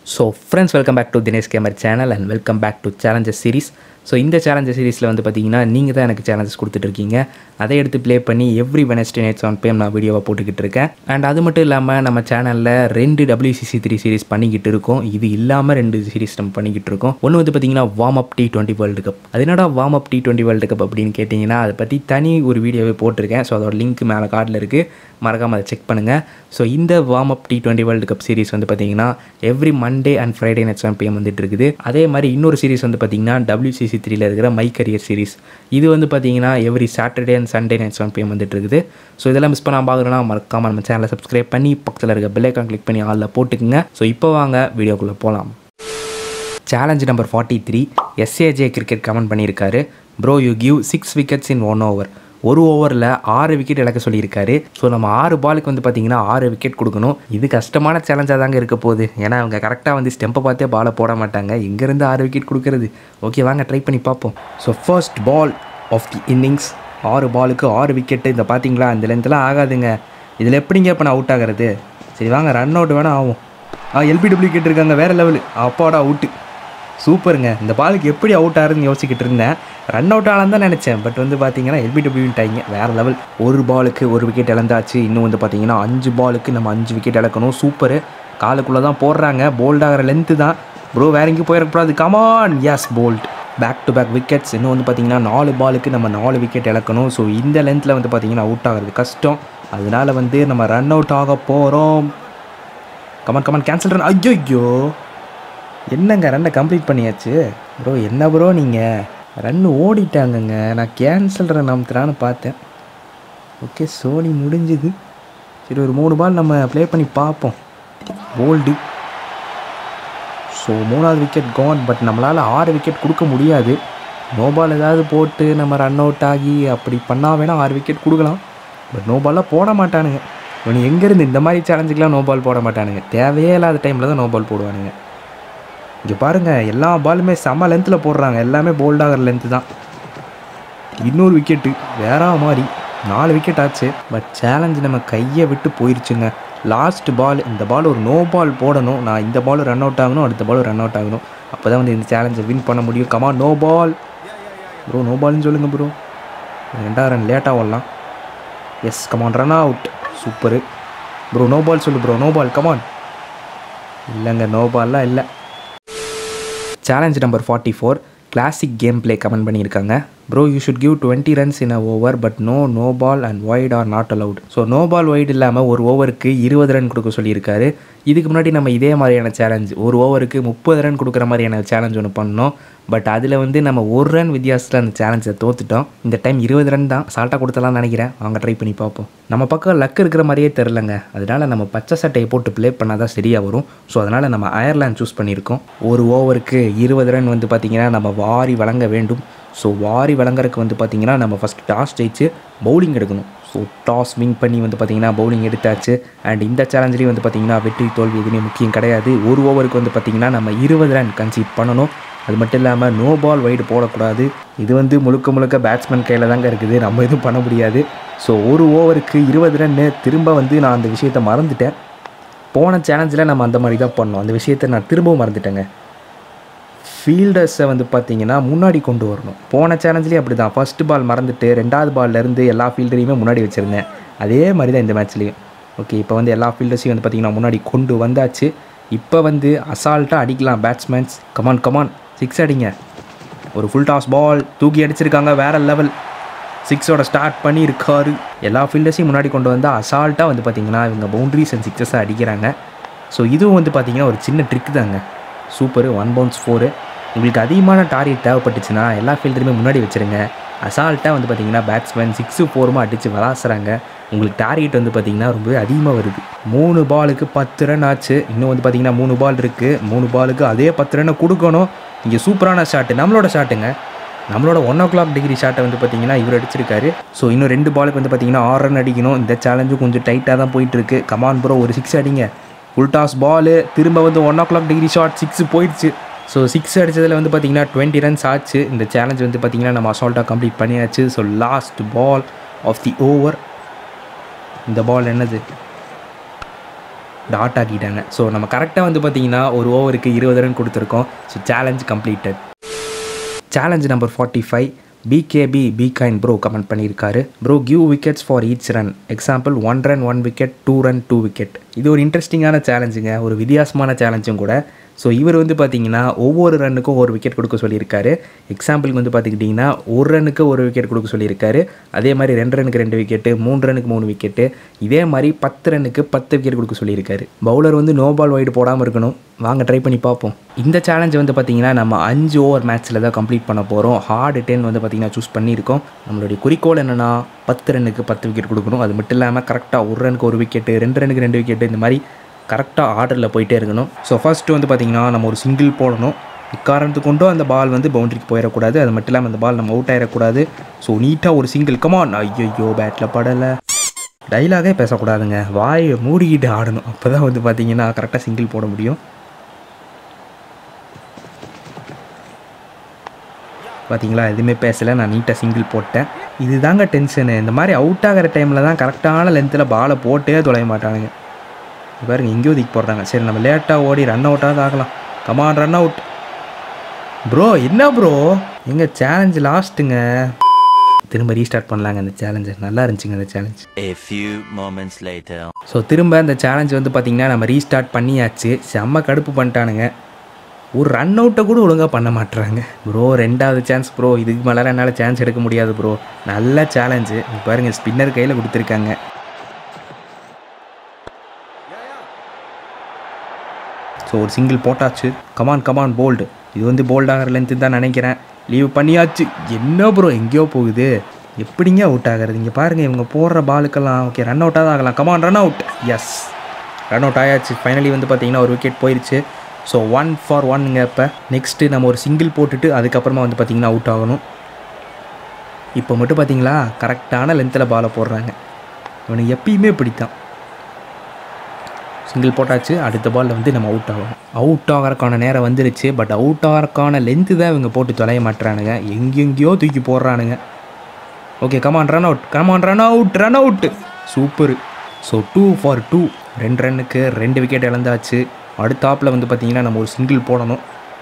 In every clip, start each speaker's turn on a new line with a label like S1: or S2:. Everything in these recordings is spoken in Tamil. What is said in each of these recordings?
S1: So friends welcome back to Dinesh gamer channel and welcome back to challenges series so இந்த சேலஞ்சஸ் சீரிஸில் வந்து பார்த்தீங்கன்னா நீங்கள் தான் எனக்கு சேலஞ்சஸ் கொடுத்துட்ருக்கீங்க அதை எடுத்து ப்ளே பண்ணி every Wednesday nights on bam நான் வீடியோவை போட்டுக்கிட்டு இருக்கேன் அண்ட் அது மட்டும் இல்லாமல் நம்ம சேனலில் ரெண்டு WCC த்ரீ சீரிஸ் பண்ணிக்கிட்டு இருக்கோம் இது இல்லாமல் ரெண்டு சீரிஸ் நம்ம பண்ணிக்கிட்டு இருக்கோம் ஒன்று வந்து பார்த்தீங்கன்னா warm up T twenty world cup அது என்னடா warm up T twenty world cup அப்படின்னு கேட்டிங்கன்னா அதை பற்றி தனி ஒரு வீடியோவே போட்டிருக்கேன் ஸோ அதோட லிங்க் மேலே கார்டில் இருக்குது மறக்காமல் அதை செக் பண்ணுங்கள் ஸோ இந்த warm up T twenty world cup series வந்து பார்த்தீங்கன்னா every Monday and Friday night seven PM வந்துட்டு இருக்குது அதே மாதிரி இன்னொரு சீரிஸ் வந்து பார்த்தீங்கன்னா WCC த்ரீல இருக்கிற மை கரியர் சீரிஸ் இது வந்து பார்த்தீங்கன்னா every Saturday and Sunday night seven PM வந்துட்டு இருக்குது ஸோ இதெல்லாம் மிஸ் பண்ணாமல் பார்க்குறோன்னா மறக்காமல் நம்ம சேனலை சப்ஸ்கிரைப் பண்ணி பக்கத்தில் இருக்க பெல் ஐக்கான் கிளிக் பண்ணி ஆளில் போட்டுக்குங்க ஸோ இப்போ வாங்க வீடியோக்குள்ளே போகலாம் challenge number forty three SAJ cricket comment பண்ணியிருக்காரு bro you give six wickets in one over ஒரு ஓவரில் ஆறு விக்கெட் இழக்க சொல்லியிருக்காரு ஸோ நம்ம ஆறு பாலுக்கு வந்து பார்த்தீங்கன்னா ஆறு விக்கெட் கொடுக்கணும் இது கஷ்டமான சேலஞ்சாக தாங்க இருக்க போகுது ஏன்னா அவங்க கரெக்டாக வந்து ஸ்டெம்பை பார்த்தே பாலை போட மாட்டாங்க எங்கேருந்து ஆறு விக்கெட் கொடுக்கறது ஓகே வாங்க ட்ரை பண்ணி பார்ப்போம் so first ball of the innings ஆறு பாலுக்கு ஆறு விக்கெட்டு இந்த பார்த்தீங்களா இந்த லென்த்லாம் ஆகாதுங்க இதில் எப்படிங்க இப்போ நான் அவுட் ஆகிறது சரி வாங்க ரன் அவுட் வேணால் ஆகும் ஆ எல்பிடபிள்யூ கேட்டிருக்காங்க வேறு லெவலு அப்பாடா அவுட்டு சூப்பருங்க இந்த பாலுக்கு எப்படி அவுட் ஆகுதுன்னு யோசிக்கிட்டு இருந்தேன் ரன் அவுட் ஆகலாம் தான் நினச்சேன் பட் வந்து பார்த்தீங்கன்னா எல்பிடபிள்யூன்ட்டாங்க வேறு லெவல் ஒரு பாலுக்கு ஒரு விக்கெட் இழந்தாச்சு இன்னும் வந்து பார்த்தீங்கன்னா அஞ்சு பாலுக்கு நம்ம அஞ்சு விக்கெட் இழக்கணும் சூப்பரு காலுக்குள்ளே தான் போடுறாங்க போல்ட் ஆகிற லென்த்து தான் ப்ரோ வேற எங்கேயும் போயிடக்கூடாது come on yes bowled back to back wickets இன்னும் வந்து பார்த்தீங்கன்னா நாலு பாலுக்கு நம்ம நாலு விக்கெட் இழக்கணும் ஸோ இந்த லென்த்தில் வந்து பார்த்தீங்கன்னா அவுட் ஆகிறது கஷ்டம் அதனால வந்து நம்ம ரன் அவுட் ஆக போகிறோம் கமான் கமான் கேன்சல் ரன் ஐயோ என்னங்க ரன்னை கம்ப்ளீட் பண்ணியாச்சு ப்ரோ என்ன ப்ரோ நீங்கள் ரன் ஓடிட்டாங்கங்க நான் கேன்சல் ரன் அமுத்துறான்னு பார்த்தேன் ஓகே சோனி முடிஞ்சுது சரி ஒரு மூணு பால் நம்ம ப்ளே பண்ணி பார்ப்போம் போல்டு ஸோ மூணாவது விக்கெட் கான் பட் நம்மளால் ஆறு விக்கெட் கொடுக்க முடியாது நோ பால் ஏதாவது போட்டு நம்ம ரன் அவுட் ஆகி அப்படி பண்ணால் வேணால் ஆறு விக்கெட் கொடுக்கலாம் பட் நோ பால்லாம் போட மாட்டானுங்க இவனு எங்கேருந்து இந்த மாதிரி சேலஞ்சுக்கெலாம் நோ பால் போட மாட்டானுங்க தேவையே இல்லாத டைமில் தான் நோ பால் போடுவானுங்க இங்கே பாருங்கள் எல்லா பாலுமே செம்ம லென்த்தில் போடுறாங்க எல்லாமே போல்டாகிற லென்த்து தான் இன்னொரு விக்கெட்டு வேற மாதிரி நாலு விக்கெட் ஆச்சு பட் சேலஞ்சு நம்ம கையை விட்டு போயிருச்சுங்க லாஸ்ட் பால் இந்த பால் ஒரு நோ பால் போடணும் நான் இந்த பால் ரன் அவுட் ஆகணும் அடுத்த பால் ரன் அவுட் ஆகணும் அப்போ தான் வந்து இந்த சேலஞ்சை வின் பண்ண முடியும் come on no ball bro no பால்னு சொல்லுங்கள் ப்ரோ ரெண்டாவது ரன் லேட்டாக ஓடலாம் yes come on run out super bro no ball சொல்லு ப்ரோ நோ பால் கமான் இல்லைங்க நோ பால்லாம் இல்லை challenge number forty four classic game play comment பண்ணியிருக்காங்க bro you should give twenty runs in a over but no no ball and wide are not allowed so no ball wide இல்லாமல் ஒரு ஓவருக்கு இருபது ரன் கொடுக்க சொல்லியிருக்காரு இதுக்கு முன்னாடி நம்ம இதே மாதிரியான சேலஞ்ச் ஒரு ஓவருக்கு முப்பது ரன் கொடுக்குற மாதிரியான சேலஞ்ச் ஒன்று பண்ணோம் பட் அதில் வந்து நம்ம ஒரு ரன் வித்தியாசத்தில் அந்த சேலஞ்சை தோத்துட்டோம் இந்த டைம் இருபது ரன் தான் சால்ட்டாக கொடுத்தலாம்னு நினைக்கிறேன் வாங்க ட்ரை பண்ணி பார்ப்போம் நம்ம பக்கம் லக் இருக்கிற மாதிரியே தெரிலங்க அதனால நம்ம பச்சை சட்டையை போட்டு ப்ளே பண்ணால் தான் சரியாக வரும் ஸோ அதனால் நம்ம அயர்லாந்து சூஸ் பண்ணியிருக்கோம் ஒரு ஓவருக்கு இருபது ரன் வந்து பார்த்திங்கன்னா நம்ம வாரி வழங்க வேண்டும் ஸோ வாரி வழங்குறதுக்கு வந்து பார்த்திங்கன்னா நம்ம ஃபஸ்ட் டாஸ் ஜெயிச்சு பவுலிங் எடுக்கணும் ஸோ டாஸ் வின் பண்ணி வந்து பார்த்திங்கன்னா பவுலிங் எடுத்தாச்சு அண்ட் இந்த சேலஞ்சிலையும் வந்து பார்த்திங்கன்னா வெற்றி தோல்வி எதுவுமே முக்கியம் கிடையாது ஒரு ஓவருக்கு வந்து பார்த்திங்கன்னா நம்ம இருபது ரன் கன்சீட் பண்ணணும் அது மட்டும் இல்லாமல் நோ பால் வைடு போடக்கூடாது இது வந்து முழுக்க முழுக்க பேட்ஸ்மேன் கையில் தாங்க இருக்குது நம்ம எதுவும் பண்ண முடியாது ஸோ ஒரு ஓவருக்கு இருபது ரன்னு திரும்ப வந்து நான் அந்த விஷயத்தை மறந்துட்டேன் போன சேலஞ்சில் நம்ம அந்த மாதிரி தான் பண்ணோம் அந்த விஷயத்தை நான் திரும்பவும் மறந்துட்டேங்க ஃபீல்டர்ஸை வந்து பார்த்தீங்கன்னா முன்னாடி கொண்டு வரணும் போன சேலஞ்சிலேயே அப்படி தான் ஃபஸ்ட்டு பால் மறந்துட்டு ரெண்டாவது பால்லேருந்து எல்லா ஃபீல்டரையுமே முன்னாடி வச்சுருந்தேன் அதே மாதிரி தான் இந்த மேட்ச்லேயும் ஓகே இப்போ வந்து எல்லா ஃபீல்டர்ஸையும் வந்து பார்த்திங்கன்னா முன்னாடி கொண்டு வந்தாச்சு இப்போ வந்து அசால்ட்டாக அடிக்கலாம் பேட்ஸ்மேன்ஸ் கமான் கமான் சிக்ஸ் அடிங்க ஒரு ஃபுல் டாஸ் பால் தூக்கி அடிச்சிருக்காங்க வேற லெவல் சிக்ஸோட ஸ்டார்ட் பண்ணியிருக்காரு எல்லா ஃபீல்டர்ஸையும் முன்னாடி கொண்டு வந்தால் அசால்ட்டாக வந்து பார்த்திங்கன்னா இவங்க பவுண்ட்ரிஸ் அண்ட் சிக்ஸஸை அடிக்கிறாங்க ஸோ இதுவும் வந்து பார்த்திங்கன்னா ஒரு சின்ன ட்ரிக் தாங்க சூப்பரு ஒன் பவுன்ஸ் ஃபோரு உங்களுக்கு அதிகமான டார்கெட் தேவைப்பட்டுச்சுன்னா எல்லா ஃபீல்டருமே முன்னாடி வச்சுருங்க அசால்ட்டாக வந்து பார்த்திங்கன்னா பேட்ஸ்மேன் சிக்ஸு ஃபோருமா அடித்து விளாசுறாங்க உங்களுக்கு டார்கெட் வந்து பார்த்திங்கன்னா ரொம்பவே அதிகமாக வருது மூணு பாலுக்கு பத்து ரன் ஆச்சு இன்னும் வந்து பார்த்திங்கன்னா மூணு பால் இருக்குது மூணு பாலுக்கு அதே பத்து ரன்னை கொடுக்கணும் இங்கே சூப்பரான ஷாட்டு நம்மளோட ஷாட்டுங்க நம்மளோட ஒன் ஓ கிளாக் டிகிரி ஷாட்டை வந்து பார்த்தீங்கன்னா இவர் அடிச்சிருக்காரு ஸோ இன்னும் ரெண்டு பாலுக்கு வந்து பார்த்தீங்கன்னா ஆறு ரன் அடிக்கணும் இந்த சேலஞ்சும் கொஞ்சம் டைட்டாக தான் போயிட்டுருக்கு கமான் ப்ரோ ஒரு சிக்ஸ் அடிங்க ஃபுல் டாஸ் பாலு திரும்ப வந்து one o'clock degree shot six போயிடுச்சு ஸோ சிக்ஸ் அடித்ததில் வந்து பார்த்தீங்கன்னா டுவெண்ட்டி ரன்ஸ் ஆச்சு இந்த சேலஞ்ச் வந்து பார்த்தீங்கன்னா நம்ம அசால்ட்டாக கம்ப்ளீட் பண்ணியாச்சு so last ball of the over இந்த பால் என்னது டாட் ஆக்கிட்டாங்க ஸோ நம்ம கரெக்டாக வந்து பார்த்தீங்கன்னா ஒரு ஓவருக்கு இருபது ரன் கொடுத்துருக்கோம் so challenge completed challenge number forty five PKP பிகைன் ப்ரோ கமெண்ட் பண்ணியிருக்காரு bro give wickets for each run example one run one wicket two run two wicket இது ஒரு இன்ட்ரெஸ்டிங்கான சேலஞ்சுங்க ஒரு வித்தியாசமான சேலஞ்சும் கூட ஸோ இவர் வந்து பார்த்தீங்கன்னா ஒவ்வொரு ரன்னுக்கும் ஒரு விக்கெட் கொடுக்க சொல்லியிருக்காரு எக்ஸாம்பிளுக்கு வந்து பார்த்துக்கிட்டிங்கன்னா ஒரு ரன்னுக்கு ஒரு விக்கெட் கொடுக்க சொல்லியிருக்காரு அதே மாதிரி ரெண்டு ரனுக்கு ரெண்டு விக்கெட்டு மூணு ரனுக்கு மூணு விக்கெட்டு இதே மாதிரி பத்து ரன்னுக்கு பத்து விக்கெட் கொடுக்க சொல்லியிருக்காரு பவுலர் வந்து நோ பால் வைடு போடாமல் இருக்கணும் வாங்க ட்ரை பண்ணி பார்ப்போம் இந்த சேலஞ்ச் வந்து பார்த்திங்கன்னா நம்ம அஞ்சு ஓவர் மேட்ச்சில் தான் கம்ப்ளீட் பண்ண போகிறோம் ஹார்டு டென் வந்து பார்த்திங்கன்னா சூஸ் பண்ணியிருக்கோம் நம்மளுடைய குறிக்கோள் என்னென்னா பத்து ரன்னுக்கு பத்து விக்கெட் கொடுக்கணும் அது மட்டும் இல்லாமல் கரெக்டாக ஒரு ரனுக்கு ஒரு விக்கெட்டு ரெண்டு ரனுக்கு ரெண்டு விக்கெட்டு இந்த மாதிரி கரெக்டாக ஆர்டரில் போயிட்டே இருக்கணும் ஸோ ஃபஸ்ட்டு வந்து பார்த்திங்கன்னா நம்ம ஒரு சிங்கிள் போடணும் இக்காரணத்துக்கு கொண்டும் அந்த பால் வந்து பவுண்டரிக்கு போயிடக்கூடாது அது மட்டும் இல்லாமல் அந்த பால் நம்ம அவுட் ஆகிடக்கூடாது ஸோ நீட்டாக ஒரு சிங்கிள் கமான் ஐயோ பேட்டில் படலை டைலாகே பேசக்கூடாதுங்க வாயை மூடிக்கிட்டு ஆடணும் அப்போ தான் வந்து பார்த்தீங்கன்னா கரெக்டாக சிங்கிள் போட முடியும் பார்த்தீங்களா எதுவுமே பேசலை நான் நீட்டாக சிங்கிள் போட்டேன் இது தாங்க டென்ஷனு இந்த மாதிரி அவுட் ஆகிற டைமில் தான் கரெக்டான லென்த்தில் பாலை போட்டே தொலைய மாட்டானுங்க இது பாருங்க எங்கேயோ திக் போடுறாங்க சரி நம்ம லேட்டாக ஓடி ரன் அவுட்டாவது ஆகலாம் கமான் ரன் அவுட் ப்ரோ என்ன ப்ரோ எங்க சேலஞ்சு லாஸ்ட்டுங்க திரும்ப ரீஸ்டார்ட் பண்ணலாங்க அந்த சேலஞ்சு நல்லா இருந்துச்சுங்க அந்த challenge
S2: A few moments later.
S1: So திரும்ப இந்த சேலஞ்ச் வந்து பார்த்திங்கன்னா நம்ம ரீஸ்டார்ட் பண்ணியாச்சு செம்ம கடுப்பு பண்ணிட்டானுங்க ஒரு ரன் அவுட்டை கூட ஒழுங்காக பண்ண மாட்டுறாங்க ப்ரோ ரெண்டாவது சான்ஸ் ப்ரோ இதுக்கு மேலே என்னால் சான்ஸ் எடுக்க முடியாது ப்ரோ நல்ல சேலஞ்சு பாருங்கள் ஸ்பின்னர் கையில் கொடுத்துருக்காங்க ஸோ ஒரு சிங்கிள் போட்டாச்சு கமான் கமான் போல்டு இது வந்து போல்டாகிற லென்த்து தான் நினைக்கிறேன் லீவ் பண்ணியாச்சு என்ன ப்ரோ எங்கேயோ போகுது எப்படிங்க அவுட் ஆகிறது இங்கே பாருங்கள் இவங்க போடுற பாலுக்கெல்லாம் ஓகே ரன் அவுட்டாக தான் ஆகலாம் come on run out yes run out ஆயாச்சு ஃபைனலி வந்து பார்த்தீங்கன்னா ஒரு விக்கெட் போயிடுச்சு ஸோ ஒன் ஃபார் ஒன்னுங்க இப்போ நெக்ஸ்ட்டு நம்ம ஒரு சிங்கிள் போட்டுட்டு அதுக்கப்புறமா வந்து பார்த்திங்கன்னா அவுட் ஆகணும் இப்போ மட்டும் பார்த்தீங்களா கரெக்டான லென்த்தில் பாலை போடுறாங்க இவனுக்கு எப்பயுமே பிடித்தான் சிங்கிள் போட்டாச்சு அடுத்த பாலில் வந்து நம்ம அவுட் ஆகணும் அவுட் ஆகிறக்கான நேரம் வந்துருச்சு பட் அவுட் ஆகிறக்கான லென்த்து தான் இவங்க போட்டு தொலைய மாட்டுறானுங்க எங்கெங்கேயோ தூக்கி போடுறானுங்க okay come on run out come on run out run out super so two for two ரெண்டு ரன்னுக்கு ரெண்டு விக்கெட் இழந்தாச்சு அடுத்தாப்பில் வந்து பார்த்திங்கன்னா நம்ம ஒரு சிங்கிள் போடணும்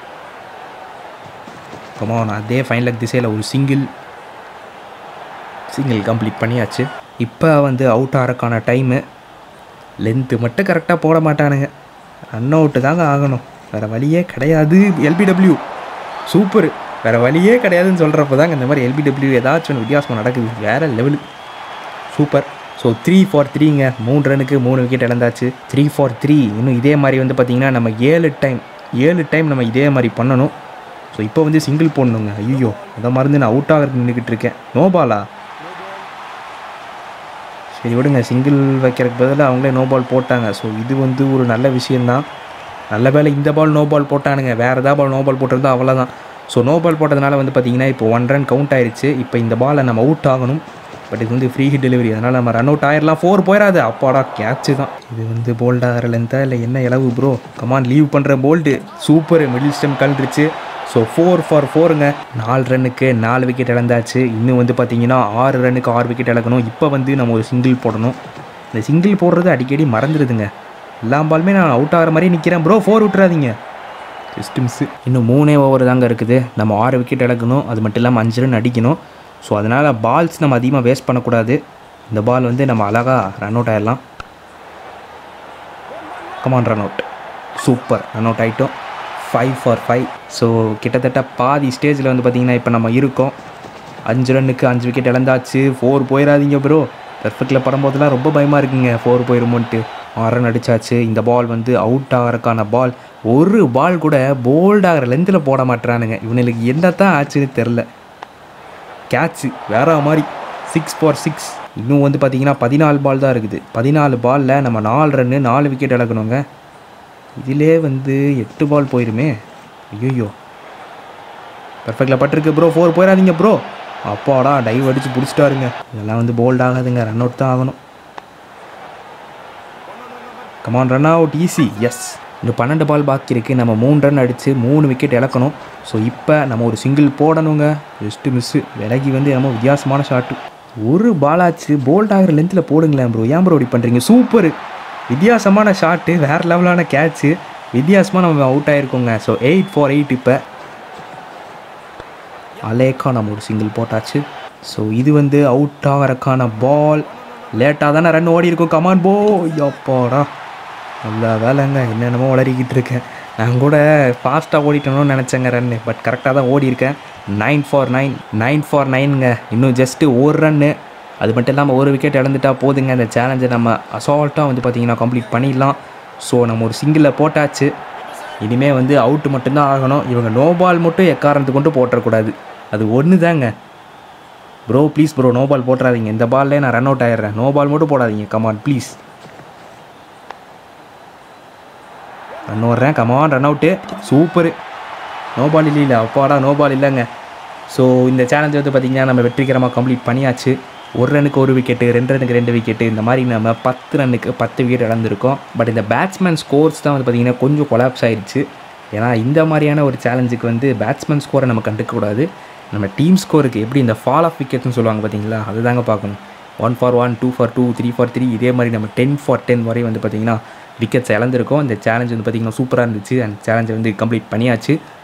S1: கமான் அதே ஃபைன் லெக் திசையில் ஒரு சிங்கிள் சிங்கிள் கம்ப்ளீட் பண்ணியாச்சு இப்போ வந்து அவுட் ஆகிறக்கான டைமு லென்த்து மட்டும் கரெக்டாக போட மாட்டானுங்க ரன் அவுட்டு தாங்க ஆகணும் வேறு வழியே கிடையாது எல்பிடபிள்யூ சூப்பர் வேறு வழியே கிடையாதுன்னு சொல்கிறப்ப தாங்க இந்த மாதிரி எல்பிடபிள்யூ ஏதாச்சும் ஒன்று வித்தியாசமாக நடக்குது வேறு level super so three for த்ரீங்க மூணு ரனுக்கு மூணு விக்கெட் இழந்தாச்சு த்ரீ ஃபார் த்ரீ இன்னும் இதே மாதிரி வந்து பார்த்திங்கன்னா நம்ம ஏழு டைம் ஏழு டைம் நம்ம இதே மாதிரி பண்ணணும் ஸோ இப்போ வந்து சிங்கிள் போடணுங்க ஐயோ அதை மறந்து நான் அவுட் ஆகிறதுக்கு நின்றுக்கிட்டு இருக்கேன் நோ பாலா சரி விடுங்க சிங்கிள் வைக்கிறதுக்கு பதிலாக அவங்களே நோ பால் போட்டாங்க ஸோ இது வந்து ஒரு நல்ல விஷயந்தான் நல்ல வேளை இந்த பால் நோ பால் போட்டானுங்க வேறு ஏதாவது பால் நோ பால் போட்டிருந்தா அவ்வளோதான் ஸோ நோ பால் போட்டதுனால வந்து பார்த்திங்கன்னா இப்போ ஒன் ரன் கவுண்ட் ஆயிடுச்சு இப்போ இந்த பாலை நம்ம அவுட் ஆகணும் பட் இது வந்து ஃப்ரீ ஹிட் டெலிவரி அதனால் நம்ம ரன் அவுட் ஆயிடலாம் ஃபோர் போயிடாது அப்பாடா கேட்ச்சு தான் இது வந்து போல்ட் ஆகிற லென்த்தா இல்லை என்ன இளவு ப்ரோ கமான் லீவ் பண்ணுற போல்டு சூப்பர் மிடில் ஸ்டெம் கலண்டுருச்சு ஸோ ஃபோர் ஃபார் ஃபோருங்க நாலு ரன்னுக்கு நாலு விக்கெட் இழந்தாச்சு இன்னும் வந்து பார்த்தீங்கன்னா ஆறு ரன்னுக்கு ஆறு விக்கெட் இழக்கணும் இப்போ வந்து நம்ம ஒரு சிங்கிள் போடணும் இந்த சிங்கிள் போடுறது அடிக்கடி மறந்துடுதுங்க எல்லா பாலுமே நான் அவுட் ஆகிற மாதிரி நிற்கிறேன் ப்ரோ ஃபோர் விட்டுறாதீங்க ஜஸ்ட் மிஸ்ஸு இன்னும் மூணே ஓவர் தாங்க இருக்குது நம்ம ஆறு விக்கெட் இழக்கணும் அது மட்டும் இல்லாமல் அஞ்சு ரன் அடிக்கணும் ஸோ அதனால் பால்ஸ் நம்ம அதிகமாக வேஸ்ட் பண்ணக்கூடாது இந்த பால் வந்து நம்ம அழகாக ரன் அவுட் ஆயிடலாம் come on run out super run out ஆகிட்டோம் ஃபைவ் ஃபார் ஃபைவ் ஸோ கிட்டத்தட்ட பாதி ஸ்டேஜில் வந்து பார்த்திங்கன்னா இப்போ நம்ம இருக்கோம் அஞ்சு ரன்னுக்கு அஞ்சு விக்கெட் இழந்தாச்சு ஃபோர் போயிடாதீங்க ப்ரோ பெர்ஃபெக்டில் படும்போதெல்லாம் ரொம்ப பயமாக இருக்குங்க ஃபோர் போயிருமோன்ட்டு ஆறு ரன் அடிச்சாச்சு இந்த பால் வந்து அவுட் ஆகிறதுக்கான பால் ஒரு பால் கூட போல்ட் ஆகிற லென்த்தில் போட மாட்டுறானுங்க இவனுக்கு என்ன தான் ஆச்சுன்னு தெரில கேட்ச்சு வேற மாதிரி சிக்ஸ் ஃபார் சிக்ஸ் இன்னும் வந்து பார்த்தீங்கன்னா பதினாலு பால் தான் இருக்குது பதினாலு பாலில் நம்ம நாலு ரன்னு நாலு விக்கெட் இழக்கணுங்க இதிலே வந்து எட்டு பால் போயிருமே ஐயோ பெர்ஃபெக்டில் பட்டிருக்கு ப்ரோ ஃபோர் போயிடாதீங்க ப்ரோ அப்பாடா டைவ் அடித்து பிடிச்சிட்டாருங்க இதெல்லாம் வந்து போல்ட் ஆகாதுங்க ரன் அவுட் தான் ஆகணும் come on run out easy yes இன்னும் பன்னெண்டு பால் பாக்கி இருக்குது நம்ம மூணு ரன் அடித்து மூணு விக்கெட் இழக்கணும் ஸோ இப்போ நம்ம ஒரு சிங்கிள் போடணுங்க ஜஸ்ட்டு மிஸ்ஸு விலகி வந்து நம்ம வித்தியாசமான ஷாட்டு ஒரு பாலாச்சு போல்ட் ஆகிற லென்த்தில் போடுங்களேன் ப்ரோ ஏன் ப்ரோ இப்படி பண்ணுறீங்க சூப்பர் வித்தியாசமான ஷாட்டு வேறு லெவலான கேட்ச்சு வித்தியாசமாக நம்ம அவுட் ஆகிருக்கோங்க ஸோ எயிட் ஃபார் எயிட் இப்போ அலேக்கா நம்ம ஒரு சிங்கிள் போட்டாச்சு ஸோ இது வந்து அவுட் ஆகிறக்கான பால் லேட்டாக தானே ரன் ஓடி இருக்கும் கமான் போ அப்பாடா நல்ல வேலைங்க என்னென்னமோ வளரிக்கிட்டு இருக்கேன் நான் கூட ஃபாஸ்ட்டாக ஓடிட்டணும்னு நினச்சேங்க ரன்னு பட் கரெக்டாக தான் ஓடி இருக்கேன் nine for nine nine for நைனுங்க இன்னும் ஜஸ்ட்டு ஒரு ரன்னு அது மட்டும் இல்லாமல் ஒரு விக்கெட் இழந்துட்டா போதுங்க இந்த சேலஞ்சை நம்ம அசால்ட்டாக வந்து பார்த்திங்கன்னா கம்ப்ளீட் பண்ணிடலாம் ஸோ நம்ம ஒரு சிங்கிளில் போட்டாச்சு இனிமேல் வந்து அவுட்டு மட்டும்தான் ஆகணும் இவங்க நோ பால் மட்டும் எக்காரணத்து கொண்டு போட்டுறக்கூடாது அது ஒன்று தாங்க bro please bro no ball போட்டுறாதீங்க இந்த பால்லே நான் ரன் அவுட் ஆயிடுறேன் நோ பால் மட்டும் போடாதீங்க கமான் ப்ளீஸ் ரன் ஓடுறேன் come on run out super no ball இல்லை இல்லை அப்பாடா நோ பால் இல்லைங்க ஸோ இந்த சேலஞ்ச் வந்து பார்த்திங்கன்னா நம்ம வெற்றிகரமாக கம்ப்ளீட் பண்ணியாச்சு ஒரு ரனுக்கு ஒரு விக்கெட்டு ரெண்டு ரனுக்கு ரெண்டு விக்கெட்டு இந்த மாதிரி நம்ம பத்து ரன்னுக்கு பத்து விக்கெட் இழந்திருக்கோம் பட் இந்த பேட்ஸ்மேன் ஸ்கோர்ஸ் தான் வந்து பார்த்திங்கன்னா கொஞ்சம் கொலாப்ஸ் ஆயிடுச்சு ஏன்னா இந்த மாதிரியான ஒரு சேலஞ்சுக்கு வந்து பேட்ஸ்மேன் ஸ்கோரை நம்ம கண்டுக்கக்கூடாது நம்ம டீம் ஸ்கோருக்கு எப்படி இந்த ஃபால் ஆஃப் விக்கெட்னு சொல்லுவாங்க பார்த்தீங்களா அதுதாங்க பார்க்கணும் one for one two for two three for three இதே மாதிரி நம்ம டென் ஃபார் டென் வரையும் வந்து பார்த்திங்கன்னா விக்கெட்ஸ் இழந்திருக்கோம் இந்த சேலஞ்ச் வந்து பார்த்திங்கன்னா சூப்பராக இருந்துச்சு அந்த சேலஞ்சை வந்து கம்ப்ளீட் பண்ணியாச்சு